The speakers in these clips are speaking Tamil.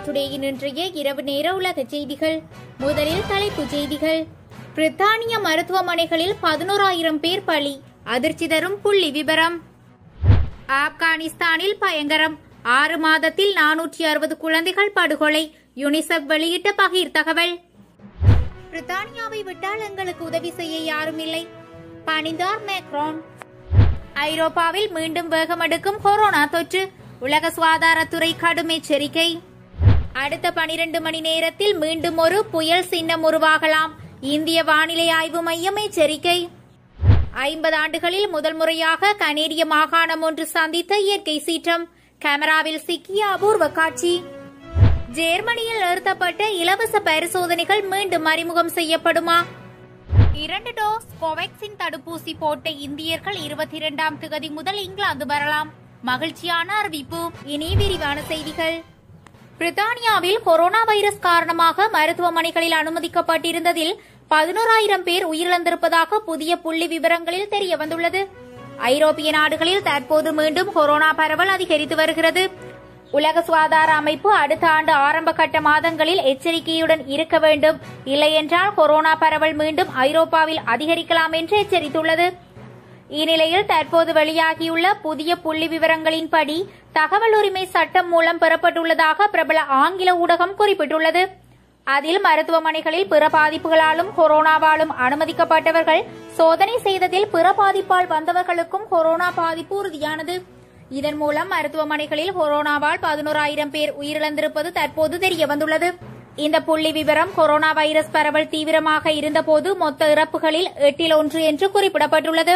டுடேயின் இன்றைய இரவு நேர உலக செய்திகள் முதலில் தலைப்புச் செய்திகள் பிரித்தானிய மருத்துவமனைகளில் பதினோராயிரம் பேர் பலி அதிர்ச்சி தரும் புள்ளி விவரம் ஆப்கானிஸ்தானில் பயங்கரம் ஆறு மாதத்தில் நானூற்றி அறுபது குழந்தைகள் படுகொலை யுனிசெஃப் வெளியிட்ட பகிர் தகவல் பிரித்தானியாவை விட்டால் எங்களுக்கு உதவி செய்ய யாரும் இல்லை பணிந்தார் மேக்ரோன் ஐரோப்பாவில் மீண்டும் வேகமெடுக்கும் கொரோனா தொற்று உலக சுகாதாரத்துறை கடும் எச்சரிக்கை அடுத்த பனிரெண்டு மணி நேரத்தில் மீண்டும் ஒரு புயல் சின்னம் உருவாகலாம் இந்திய வானிலை ஆய்வு மையம் எச்சரிக்கை ஐம்பது ஆண்டுகளில் முதல் முறையாக கனேடிய மாகாணம் ஒன்று சந்தித்த இயற்கை சீற்றம் கேமராவில் சிக்கிய அபூர்வ காட்சி ஜெர்மனியில் நிறுத்தப்பட்ட இலவச பரிசோதனைகள் மீண்டும் அறிமுகம் செய்யப்படுமா இரண்டு டோஸ் கோவேக்சின் தடுப்பூசி போட்ட இந்தியர்கள் இருபத்தி இரண்டாம் திகதி முதல் இங்கிலாந்து வரலாம் மகிழ்ச்சியான அறிவிப்பு இனி விரிவான செய்திகள் பிரித்தானியாவில் கொரோனா வைரஸ் காரணமாக மருத்துவமனைகளில் அனுமதிக்கப்பட்டிருந்ததில் பதினோராயிரம் பேர் உயிரிழந்திருப்பதாக புதிய புள்ளி விவரங்களில் தெரிய வந்துள்ளது ஐரோப்பிய நாடுகளில் தற்போது மீண்டும் கொரோனா பரவல் அதிகரித்து வருகிறது உலக சுகாதார அமைப்பு அடுத்த ஆண்டு ஆரம்ப கட்ட மாதங்களில் எச்சரிக்கையுடன் இருக்க வேண்டும் இல்லையென்றால் கொரோனா பரவல் மீண்டும் ஐரோப்பாவில் அதிகரிக்கலாம் என்று எச்சரித்துள்ளது இந்நிலையில் தற்போது வெளியாகியுள்ள புதிய புள்ளி விவரங்களின்படி தகவல் உரிமை சட்டம் மூலம் பெறப்பட்டுள்ளதாக பிரபல ஆங்கில ஊடகம் குறிப்பிட்டுள்ளது அதில் மருத்துவமனைகளில் பிற பாதிப்புகளாலும் கொரோனாவாலும் அனுமதிக்கப்பட்டவர்கள் சோதனை செய்ததில் பிற பாதிப்பால் வந்தவர்களுக்கும் கொரோனா பாதிப்பு உறுதியானது இதன் மூலம் மருத்துவமனைகளில் கொரோனாவால் பதினோராயிரம் பேர் உயிரிழந்திருப்பது தற்போது தெரிய வந்துள்ளது இந்த புள்ளி விவரம் கொரோனா வைரஸ் பரவல் தீவிரமாக இருந்தபோது மொத்த இறப்புகளில் எட்டில் ஒன்று என்று குறிப்பிடப்பட்டுள்ளது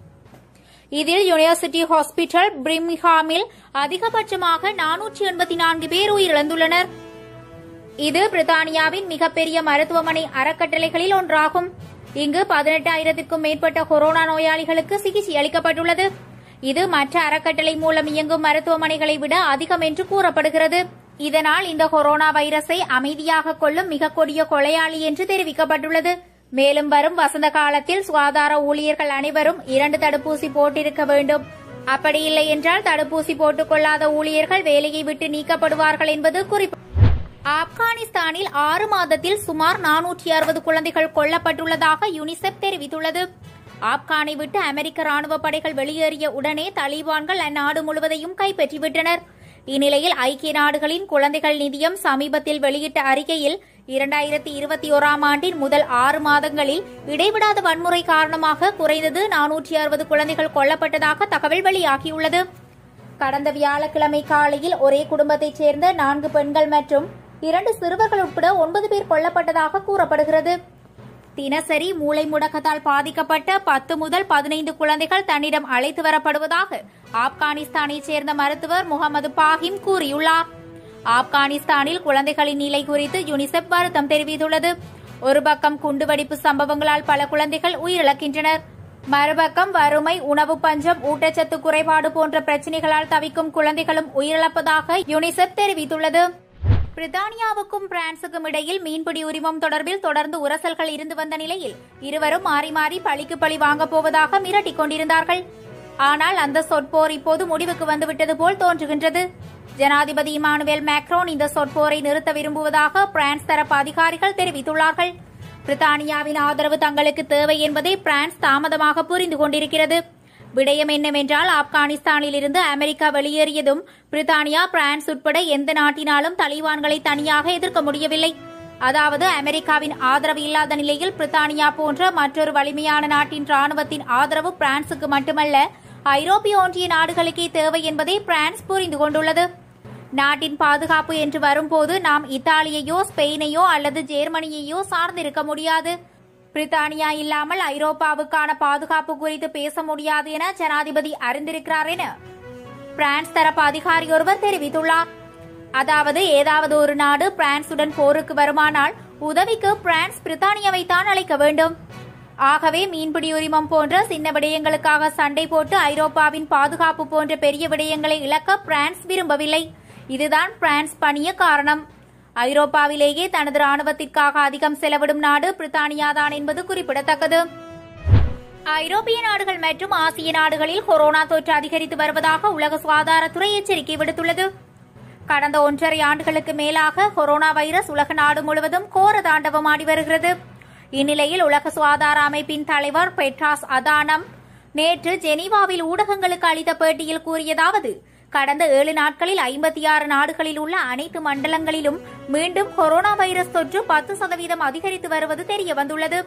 இதில் யுனிவர்சிட்டி ஹாஸ்பிட்டல் பிரிம்ஹாமில் அதிகபட்சமாக நானூற்றி எண்பத்தி நான்கு பேர் உயிரிழந்துள்ளனர் இது பிரித்தானியாவின் மிகப்பெரிய மருத்துவமனை அறக்கட்டளைகளில் ஒன்றாகும் இங்கு பதினெட்டாயிரத்திற்கும் மேற்பட்ட கொரோனா நோயாளிகளுக்கு சிகிச்சை அளிக்கப்பட்டுள்ளது இது மற்ற அறக்கட்டளை மூலம் இயங்கும் மருத்துவமனைகளை விட அதிகம் என்று கூறப்படுகிறது இதனால் இந்த கொரோனா வைரஸை அமைதியாக கொள்ளும் மிக கொடிய கொலையாளி என்று தெரிவிக்கப்பட்டுள்ளது மேலும் வரும் வசந்த காலத்தில் சுகாதார ஊழியர்கள் அனைவரும் இரண்டு தடுப்பூசி போட்டிருக்க வேண்டும் அப்படி இல்லை என்றால் தடுப்பூசி போட்டுக் கொள்ளாத ஊழியர்கள் வேலையை விட்டு நீக்கப்படுவார்கள் என்பது குறிப்பு ஆப்கானிஸ்தானில் ஆறு மாதத்தில் சுமார் நானூற்றி அறுபது குழந்தைகள் கொல்லப்பட்டுள்ளதாக யுனிசெஃப் தெரிவித்துள்ளது ஆப்கானை விட்டு அமெரிக்க ராணுவ படைகள் வெளியேறிய உடனே தலிபான்கள் அந்நாடு முழுவதையும் கைப்பற்றிவிட்டனர் இந்நிலையில் ஐக்கிய நாடுகளின் குழந்தைகள் நிதியம் சமீபத்தில் வெளியிட்ட அறிக்கையில் இரண்டாயிரத்தி இருபத்தி ஓராம் ஆண்டின் முதல் ஆறு மாதங்களில் இடைவிடாத வன்முறை காரணமாக குறைந்தது நானூற்றி அறுபது குழந்தைகள் கொல்லப்பட்டதாக தகவல் வெளியாகியுள்ளது கடந்த வியாழக்கிழமை காலையில் ஒரே குடும்பத்தைச் சேர்ந்த நான்கு பெண்கள் மற்றும் இரண்டு சிறுவர்கள் உட்பட ஒன்பது பேர் கொல்லப்பட்டதாக கூறப்படுகிறது தினசரி மூளை முடக்கத்தால் பாதிக்கப்பட்ட பத்து முதல் பதினைந்து குழந்தைகள் தன்னிடம் அழைத்து வரப்படுவதாக ஆப்கானிஸ்தானைச் சேர்ந்த மருத்துவர் முகமது பாஹிம் கூறியுள்ளார் ஆப்கானிஸ்தானில் குழந்தைகளின் நிலை குறித்து யுனிசெஃப் வருத்தம் தெரிவித்துள்ளது ஒரு பக்கம் குண்டுவெடிப்பு சம்பவங்களால் பல குழந்தைகள் உயிரிழக்கின்றனர் மறுபக்கம் வறுமை உணவு பஞ்சம் ஊட்டச்சத்து குறைபாடு போன்ற பிரச்சினைகளால் தவிக்கும் குழந்தைகளும் உயிரிழப்பதாக யுனிசெஃப் தெரிவித்துள்ளது பிரித்தானியாவுக்கும் பிரான்சுக்கும் இடையில் மீன்பிடி உரிமம் தொடர்பில் தொடர்ந்து உரசல்கள் இருந்து வந்த நிலையில் இருவரும் மாறி மாறி பழிக்கு பழி வாங்கப் போவதாக மிரட்டிக் கொண்டிருந்தார்கள் ஆனால் அந்த சொற்போர் இப்போது முடிவுக்கு வந்துவிட்டது போல் தோன்றுகின்றது ஜனாதிபதி இமானுவேல் மேக்ரோன் இந்த சொற்போரை நிறுத்த விரும்புவதாக பிரான்ஸ் தரப்பு அதிகாரிகள் தெரிவித்துள்ளார்கள் பிரித்தானியாவின் ஆதரவு தங்களுக்கு தேவை என்பதை பிரான்ஸ் தாமதமாக புரிந்து கொண்டிருக்கிறது விடயம் என்னவென்றால் ஆப்கானிஸ்தானில் இருந்து அமெரிக்கா வெளியேறியதும் பிரித்தானியா பிரான்ஸ் உட்பட எந்த நாட்டினாலும் தலிபான்களை தனியாக எதிர்க்க முடியவில்லை அதாவது அமெரிக்காவின் ஆதரவு இல்லாத நிலையில் பிரித்தானியா போன்ற மற்றொரு வலிமையான நாட்டின் ராணுவத்தின் ஆதரவு பிரான்சுக்கு மட்டுமல்ல ஐரோப்பிய ஒன்றிய நாடுகளுக்கே தேவை என்பதை பிரான்ஸ் புரிந்து கொண்டுள்ளது நாட்டின் பாதுகாப்பு என்று வரும்போது நாம் இத்தாலியையோ ஸ்பெயினையோ அல்லது ஜெர்மனியையோ சார்ந்திருக்க முடியாது பிரித்தானியா இல்லாமல் ஐரோப்பாவுக்கான பாதுகாப்பு குறித்து பேச முடியாது என ஜனாதிபதி அறிந்திருக்கிறார் என பிரான்ஸ் தரப்பு அதிகாரி ஒருவர் தெரிவித்துள்ளார் அதாவது ஏதாவது ஒரு நாடு பிரான்சுடன் போருக்கு வருமானால் உதவிக்கு பிரான்ஸ் பிரித்தானியாவை தான் அழைக்க வேண்டும் ஆகவே மீன்பிடி உரிமம் போன்ற சின்ன விடயங்களுக்காக சண்டை போட்டு ஐரோப்பாவின் பாதுகாப்பு போன்ற பெரிய விடயங்களை இழக்க பிரான்ஸ் விரும்பவில்லை இதுதான் பிரான்ஸ் பணிய காரணம் ஐரோப்பாவிலேயே தனது ராணுவத்திற்காக அதிகம் செலவிடும் நாடு பிரித்தானியாதான் என்பது குறிப்பிடத்தக்கது ஐரோப்பிய நாடுகள் மற்றும் ஆசிய நாடுகளில் கொரோனா தொற்று அதிகரித்து வருவதாக உலக சுகாதாரத்துறை எச்சரிக்கை விடுத்துள்ளது கடந்த ஒன்றரை ஆண்டுகளுக்கு மேலாக கொரோனா வைரஸ் உலக நாடு முழுவதும் கோர தாண்டவமாடி வருகிறது இந்நிலையில் உலக சுகாதார அமைப்பின் தலைவர் பெட்ராஸ் அதானம் நேற்று ஜெனீவாவில் ஊடகங்களுக்கு அளித்த பேட்டியில் கூறியதாவது கடந்த ஏழு நாட்களில் ஐம்பத்தி ஆறு நாடுகளில் உள்ள அனைத்து மண்டலங்களிலும் மீண்டும் கொரோனா வைரஸ் தொற்று பத்து சதவீதம் அதிகரித்து வருவது தெரிய வந்துள்ளது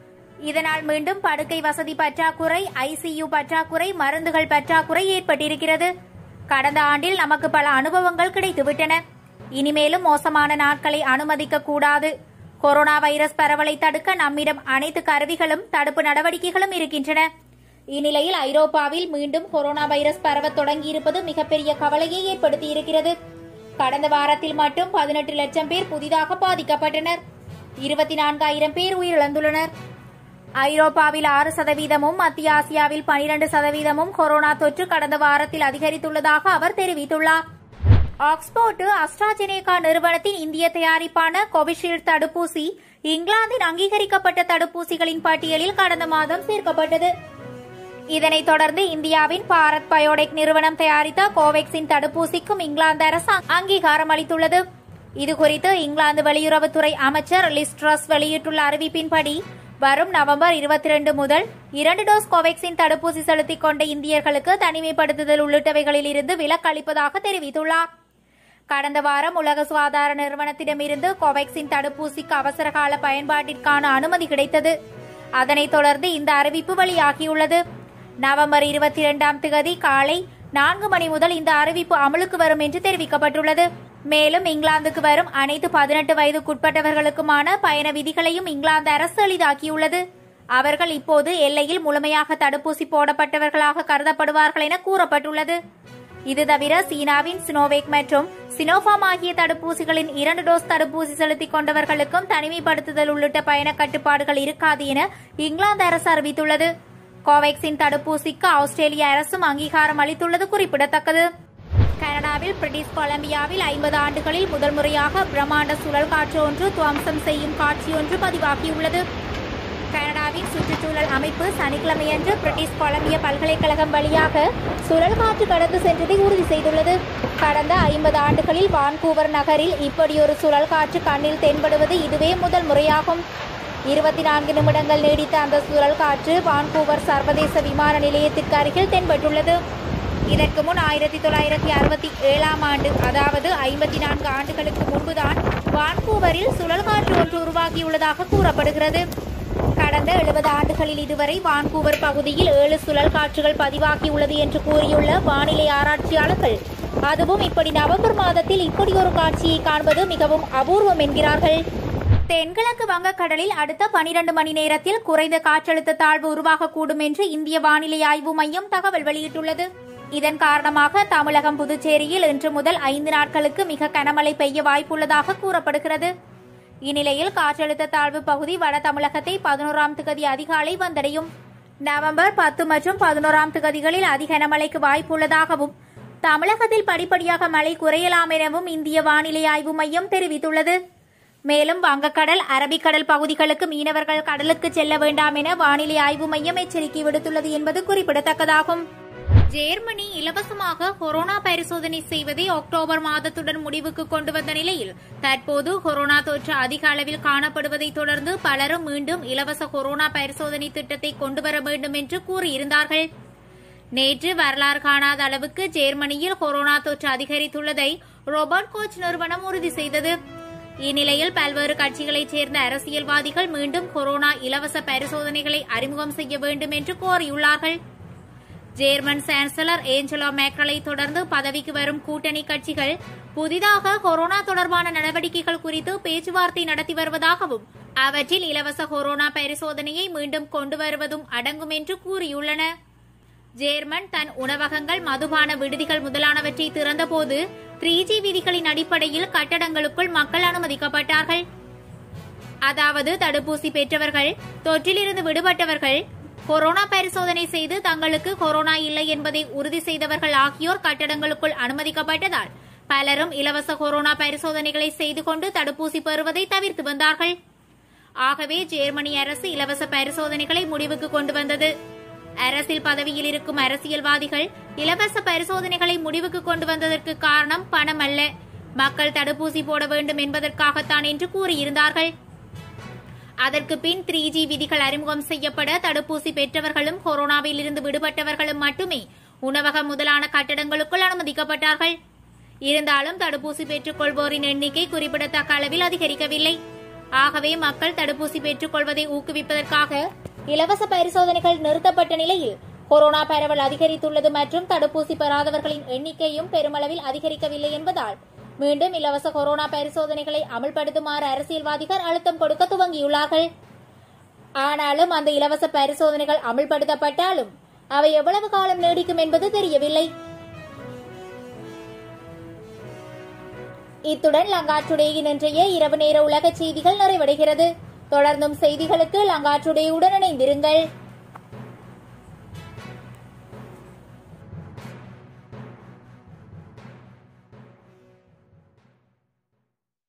இதனால் மீண்டும் படுக்கை வசதி பற்றாக்குறை ஐசியு பற்றாக்குறை மருந்துகள் பற்றாக்குறை ஏற்பட்டிருக்கிறது கடந்த ஆண்டில் நமக்கு பல அனுபவங்கள் கிடைத்துவிட்டன இனிமேலும் மோசமான நாட்களை அனுமதிக்க கூடாது கொரோனா வைரஸ் பரவலை தடுக்க நம்மிடம் அனைத்து கருவிகளும் தடுப்பு நடவடிக்கைகளும் இருக்கின்றன இந்நிலையில் ஐரோப்பாவில் மீண்டும் கொரோனா வைரஸ் பரவத் தொடங்கியிருப்பது மிகப்பெரிய கவலையை ஏற்படுத்தியிருக்கிறது கடந்த வாரத்தில் மட்டும் பதினெட்டு லட்சம் பேர் புதிதாக பாதிக்கப்பட்டனர் இருபத்தி நான்காயிரம் பேர் உயிரிழந்துள்ளனர் ஐரோப்பாவில் ஆறு சதவீதமும் மத்திய ஆசியாவில் பனிரண்டு சதவீதமும் கொரோனா தொற்று கடந்த வாரத்தில் அதிகரித்துள்ளதாக அவர் தெரிவித்துள்ளார் ஆக்ஸ்போர்டு அஸ்ட்ராஜெனேகா நிறுவனத்தின் இந்திய தயாரிப்பான கோவிஷீல்டு தடுப்பூசி இங்கிலாந்தின் அங்கீகரிக்கப்பட்ட தடுப்பூசிகளின் பட்டியலில் கடந்த மாதம் சேர்க்கப்பட்டது இதனைத் தொடர்ந்து இந்தியாவின் பாரத் பயோடெக் நிறுவனம் தயாரித்த கோவேக்சின் தடுப்பூசிக்கும் இங்கிலாந்து அரசு அங்கீகாரம் அளித்துள்ளது இதுகுறித்து இங்கிலாந்து வெளியுறவுத்துறை அமைச்சர் லிஸ்ட்ரஸ் வெளியிட்டுள்ள அறிவிப்பின்படி வரும் நவம்பர் இருபத்தி ரெண்டு முதல் இரண்டு டோஸ் கோவேக்சின் தடுப்பூசி செலுத்திக் கொண்ட இந்தியர்களுக்கு தனிமைப்படுத்துதல் உள்ளிட்டவைகளில் இருந்து விலக்கு அளிப்பதாக தெரிவித்துள்ளார் கடந்த வாரம் உலக சுகாதார நிறுவனத்திடமிருந்து கோவேக்சின் தடுப்பூசிக்கு அவசரகால பயன்பாட்டிற்கான அனுமதி கிடைத்தது அதனைத் தொடர்ந்து இந்த அறிவிப்பு வெளியாகியுள்ளது நவம்பர் இருபத்தி இரண்டாம் தேதி காலை நான்கு மணி முதல் இந்த அறிவிப்பு அமலுக்கு வரும் என்று தெரிவிக்கப்பட்டுள்ளது மேலும் இங்கிலாந்துக்கு வரும் அனைத்து பதினெட்டு வயதுக்குட்பட்டவர்களுக்குமான பயண விதிகளையும் இங்கிலாந்து அரசு எளிதாக்கியுள்ளது அவர்கள் இப்போது எல்லையில் முழுமையாக தடுப்பூசி போடப்பட்டவர்களாக கருதப்படுவார்கள் என கூறப்பட்டுள்ளது இது தவிர சீனாவின் சினோவேக் மற்றும் சினோஃபார்ம் ஆகிய தடுப்பூசிகளின் இரண்டு டோஸ் தடுப்பூசி செலுத்திக் கொண்டவர்களுக்கும் தனிமைப்படுத்துதல் உள்ளிட்ட பயண கட்டுப்பாடுகள் இருக்காது என இங்கிலாந்து அரசு அறிவித்துள்ளது கோவேக்சின் தடுப்பூசிக்கு ஆஸ்திரேலிய அரசும் அங்கீகாரம் அளித்துள்ளது குறிப்பிடத்தக்கது கனடாவில் பிரிட்டிஷ் கொலம்பியாவில் ஐம்பது ஆண்டுகளில் முதல் முறையாக பிரம்மாண்ட சுழல் காற்று ஒன்று துவம்சம் செய்யும் காட்சி ஒன்று பதிவாகியுள்ளது கனடாவின் சுற்றுச்சூழல் அமைப்பு சனிக்கிழமையன்று பிரிட்டிஷ் கொலம்பியா பல்கலைக்கழகம் வழியாக சுழல் காற்று கடந்து சென்றதை உறுதி செய்துள்ளது கடந்த ஐம்பது ஆண்டுகளில் வான்கூவர் நகரில் இப்படியொரு சுழல் காற்று கண்ணில் தென்படுவது இதுவே முதல் முறையாகும் இருபத்தி நான்கு நிமிடங்கள் நீடித்த அந்த சுழல் காற்று வான்கூவர் சர்வதேச விமான நிலையத்திற்கு அருகில் தென்பட்டுள்ளது இதற்கு முன் ஆயிரத்தி தொள்ளாயிரத்தி அறுபத்தி ஏழாம் ஆண்டு அதாவது ஐம்பத்தி நான்கு ஆண்டுகளுக்கு முன்புதான் வான்கூவரில் சுழல் காற்று ஒன்று உருவாகியுள்ளதாக கூறப்படுகிறது கடந்த எழுபது ஆண்டுகளில் இதுவரை வான்கூவர் பகுதியில் ஏழு சுழல் காற்றுகள் பதிவாகியுள்ளது என்று கூறியுள்ள வானிலை ஆராய்ச்சியாளர்கள் அதுவும் இப்படி நவம்பர் மாதத்தில் இப்படி ஒரு காட்சியை காண்பது மிகவும் அபூர்வம் என்கிறார்கள் தென்கிழக்கு வங்கக்கடலில் அடுத்த பனிரண்டு மணி நேரத்தில் குறைந்த காற்றழுத்த தாழ்வு உருவாகக்கூடும் என்று இந்திய வானிலை ஆய்வு மையம் தகவல் வெளியிட்டுள்ளது இதன் காரணமாக தமிழகம் புதுச்சேரியில் இன்று முதல் ஐந்து நாட்களுக்கு மிக கனமழை பெய்ய வாய்ப்புள்ளதாக கூறப்படுகிறது இந்நிலையில் காற்றழுத்த தாழ்வு பகுதி வட தமிழகத்தை பதினோராம் திகதி அதிகாலை வந்தடையும் நவம்பர் பத்து மற்றும் பதினோராம் திகதிகளில் அதிக கனமழைக்கு வாய்ப்புள்ளதாகவும் தமிழகத்தில் படிப்படியாக மழை குறையலாம் எனவும் இந்திய வானிலை ஆய்வு மையம் தெரிவித்துள்ளது மேலும் வங்கக்கடல் அரபிக்கடல் பகுதிகளுக்கு மீனவர்கள் கடலுக்கு செல்ல வேண்டாம் என வானிலை ஆய்வு மையம் எச்சரிக்கை விடுத்துள்ளது என்பது குறிப்பிடத்தக்கதாகும் ஜெர்மனி இலவசமாக கொரோனா பரிசோதனை செய்வதை அக்டோபர் மாதத்துடன் முடிவுக்கு கொண்டு வந்த நிலையில் தற்போது கொரோனா தொற்று அதிக அளவில் காணப்படுவதை தொடர்ந்து பலரும் மீண்டும் இலவச கொரோனா பரிசோதனை திட்டத்தை கொண்டுவர வேண்டும் என்று கூறியிருந்தார்கள் நேற்று வரலாறு காணாத அளவுக்கு ஜெர்மனியில் கொரோனா தொற்று அதிகரித்துள்ளதை ரோபோட் கோச் நிறுவனம் உறுதி செய்தது இந்நிலையில் பல்வேறு கட்சிகளைச் சேர்ந்த அரசியல்வாதிகள் மீண்டும் கொரோனா இலவச பரிசோதனைகளை அறிமுகம் செய்ய வேண்டும் என்று கோரியுள்ளார்கள் ஜேர்மன் சான்சலர் ஏஞ்சலா மேக்ரலை தொடர்ந்து பதவிக்கு வரும் கூட்டணி கட்சிகள் புதிதாக கொரோனா தொடர்பான நடவடிக்கைகள் குறித்து பேச்சுவார்த்தை நடத்தி வருவதாகவும் அவற்றில் இலவச கொரோனா பரிசோதனையை மீண்டும் கொண்டு வருவதும் அடங்கும் என்று கூறியுள்ளன ஜேர்மன் தன் உணவகங்கள் மதுபான விடுதிகள் முதலானவற்றை திறந்தபோது த்ரீ ஜி விதிகளின் அடிப்படையில் கட்டடங்களுக்குள் மக்கள் அனுமதிக்கப்பட்டார்கள் அதாவது தடுப்பூசி பெற்றவர்கள் தொற்றிலிருந்து விடுபட்டவர்கள் கொரோனா பரிசோதனை செய்து தங்களுக்கு கொரோனா இல்லை என்பதை உறுதி செய்தவர்கள் ஆகியோர் கட்டடங்களுக்குள் அனுமதிக்கப்பட்டதால் பலரும் இலவச கொரோனா பரிசோதனைகளை செய்து கொண்டு தடுப்பூசி பெறுவதை தவிர்த்து வந்தார்கள் ஆகவே ஜெர்மனி அரசு இலவச பரிசோதனைகளை முடிவுக்கு கொண்டு வந்தது அரசில் பதவியில் இருக்கும் அரசியல்வாதிகள் இலவச பரிசோதனைகளை முடிவுக்கு கொண்டு வந்ததற்கு காரணம் பணம் அல்ல மக்கள் தடுப்பூசி போட வேண்டும் என்பதற்காகத்தான் என்று கூறியிருந்தார்கள் அதற்கு பின் த்ரீ ஜி விதிகள் அறிமுகம் செய்யப்பட தடுப்பூசி பெற்றவர்களும் கொரோனாவில் இருந்து விடுபட்டவர்களும் மட்டுமே உணவகம் முதலான கட்டடங்களுக்குள் அனுமதிக்கப்பட்டார்கள் இருந்தாலும் தடுப்பூசி பெற்றுக் கொள்வோரின் எண்ணிக்கை குறிப்பிடத்தக்க அளவில் அதிகரிக்கவில்லை ஆகவே மக்கள் தடுப்பூசி பெற்றுக் கொள்வதை ஊக்குவிப்பதற்காக இலவச பரிசோதனைகள் நிறுத்தப்பட்ட நிலையில் கொரோனா பரவல் அதிகரித்துள்ளது மற்றும் தடுப்பூசி பெறாதவர்களின் எண்ணிக்கையும் பெருமளவில் அதிகரிக்கவில்லை என்பதால் மீண்டும் இலவச கொரோனா பரிசோதனைகளை அமல்படுத்துமாறு அரசியல்வாதிகள் அழுத்தம் கொடுக்க துவங்கியுள்ளார்கள் ஆனாலும் அந்த இலவச பரிசோதனைகள் அமல்படுத்தப்பட்டாலும் அவை எவ்வளவு காலம் நீடிக்கும் என்பது தெரியவில்லை இத்துடன் லங்காற்றுடையின் இன்றைய இரவு நேர உலக செய்திகள் நிறைவடைகிறது தொடர்ந்தும் செய்திகளுக்கு லங்காற்றுடையுடன் இணைந்திருங்கள்